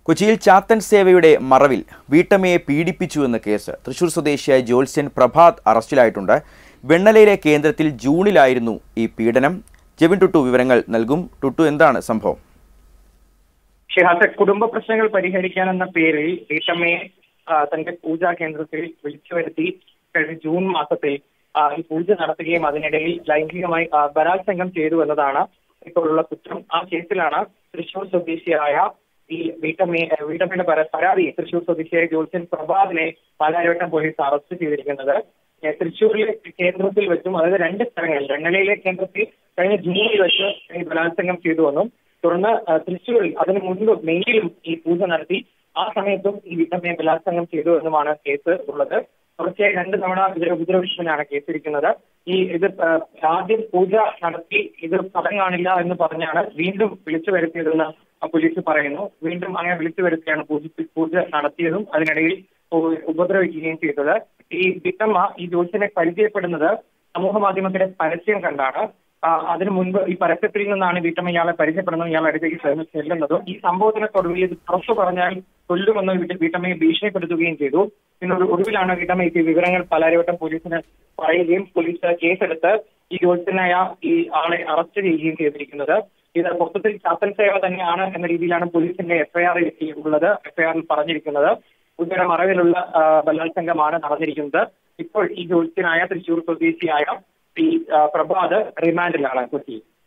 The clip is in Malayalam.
കൊച്ചിയിൽ ചാത്തൻ സേവയുടെ മറവിൽ വീട്ടമ്മയെ പീഡിപ്പിച്ചുവെന്ന കേസ് തൃശൂർ സ്വദേശിയായ ജോത്സ്യൻ പ്രഭാത് അറസ്റ്റിലായിട്ടുണ്ട് വെണ്ണലയിലെ കേന്ദ്രത്തിൽ ജൂണിലായിരുന്നു ഈ പീഡനം ജെവിൻ ടുട്ടു വിവരങ്ങൾ നൽകും ടുട്ടു എന്താണ് സംഭവം ഷിഹാസ കുടുംബ പ്രശ്നങ്ങൾ പരിഹരിക്കാനെന്ന പേരിൽ വീട്ടമ്മയെ ആ, തന്റെ പൂജാ കേന്ദ്രത്തിൽ വിളിച്ചു വരുത്തി കഴിഞ്ഞ ജൂൺ മാസത്തിൽ ആ, ഈ പൂജ നടത്തുകയും അതിനിടയിൽ ലൈംഗികമായി ആ, ബലാത്സംഗം ചെയ്തു എന്നതാണ് ഇപ്പോഴുള്ള കുറ്റം ആ കേസിലാണ് തൃശൂർ സ്വദേശിയായ ഈ വീട്ടമ്മയെ വീട്ടമ്മയുടെ പര- പരാതി തൃശൂർ സ്വദേശിയായ ജോത്സ്യൻ പ്രഭാതിനെ പാലാരിവട്ടം പോലീസ് അറസ്റ്റ് ചെയ്തിരിക്കുന്നത് ഏ, തൃശ്ശൂരിലെ കേന്ദ്രത്തിൽ വെച്ചും അതായത് രണ്ട് സ്ഥലങ്ങളിൽ രണ്ടലയിലെ കേന്ദ്രത്തിൽ കഴിഞ്ഞ ജൂണിൽ വെച്ച് ഈ ബലാത്സംഗം ചെയ്തു വന്നും തുടർന്ന് ആ, തൃശ്ശൂരിൽ അതിന് മുൻപ് മെയിലും ഈ പൂജ നടത്തി ആ സമയത്തും ഈ വീട്ടമ്മയെ ബലാത്സംഗം ചെയ്തു എന്നുമാണ് കേസ് ഉള്ളത് തുടർച്ചയായി രണ്ട് തവണ ഇതിൽ ഉപദ്രവിച്ചതിനാണ് കേസിരിക്കുന്നത് ഈ ഇത് ആ, ആദ്യം പൂജ നടത്തി ഇത് ഫലം കാണില്ല എന്ന് പറഞ്ഞാണ് വീണ്ടും വിളിച്ചു വരുത്തിയതെന്ന് ആ പോലീസ് പറയുന്നു വീണ്ടും അങ്ങനെ വിളിച്ചു വരുത്തിയാണ് പൂജ പൂജ നടത്തിയതും അതിനിടയിൽ ഉ- ഉപദ്രവിക്കുകയും ചെയ്തത് ഈ വീട്ടമ്മ ഈ ജോത്സ്യനെ പരിചയപ്പെടുന്നത് സമൂഹ മാധ്യമത്തിലെ പരസ്യം കണ്ടാണ് ആ, അതിനു മുൻപ് ഈ പരസ്യത്തിൽ നിന്നാണ് വീട്ടമ്മ ഇയാളെ പരിചയപ്പെടുന്നതും ഇയാൾ അടുത്തേക്ക് ചെന്ന് ചെല്ലുന്നതും ഈ സംഭവത്തിനെ തുടർന്ന് ഇത് പുറത്തു പറഞ്ഞാൽ കൊല്ലുമെന്ന് വീട്ട- വീട്ടമ്മയെ ഭീഷണിപ്പെടുത്തുകയും ചെയ്തു പിന്നെ ഒരു ഒടുവിലാണ് വീട്ടമ്മ ഈ വിവരങ്ങൾ പാലാരിവട്ടം പോലീസിന് പറയുകയും പോലീസ് കേസെടുത്ത് ഈ ജോത്സ്യനായ ഈ ആളെ അറസ്റ്റ് ചെയ്യുകയും ചെയ്തിരിക്കുന്നത് ഇത് മൊത്തത്തിൽ ശാസന സേവ തന്നെയാണ് എന്ന രീതിയിലാണ് പോലീസിന്റെ എഫ്ഐആർ ഉള്ളത് എഫ്ഐആറിൽ പറഞ്ഞിരിക്കുന്നത് ഉന്നത മറവിലുള്ള ആ, ബലാത്സംഗമാണ് നടന്നിരിക്കുന്നത് ഇപ്പോൾ ഈ ജോത്സ്യനായ തൃശൂർ സ്വദേശിയായ ഈ ആ, പ്രഭാത് റിമാൻഡിലാണ് കൊച്ചി